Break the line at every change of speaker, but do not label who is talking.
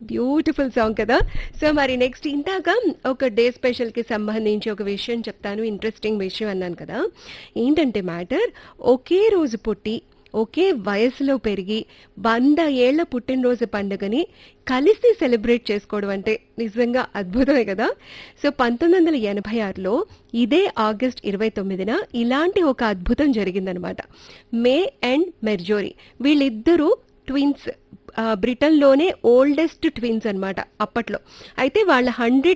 beautiful song కదా so మరి next ఇందాక ఒక డే స్పెషల్ కి సంబంధించి ఒక విషయం చెప్తాను ఇంట్రెస్టింగ్ విషయం అన్నాను కదా ఏంటంటే మ్యాటర్ ఒకే రోజు పుట్టి ఒకే వయసులో పెరిగి వంద ఏళ్ల పుట్టినరోజు పండుగని కలిసి సెలబ్రేట్ చేసుకోవడం అంటే నిజంగా అద్భుతమే కదా సో పంతొమ్మిది వందల ఎనభై ఆరులో ఇదే ఆగస్ట్ ఇరవై తొమ్మిదిన ఇలాంటి ఒక అద్భుతం జరిగిందనమాట మే అండ్ మెర్జోరీ వీళ్ళిద్దరూ ట్విన్స్ బ్రిటన్లోనే ఓల్డెస్ట్ ట్విన్స్ అన్నమాట అప్పట్లో అయితే వాళ్ళ హండ్రెడ్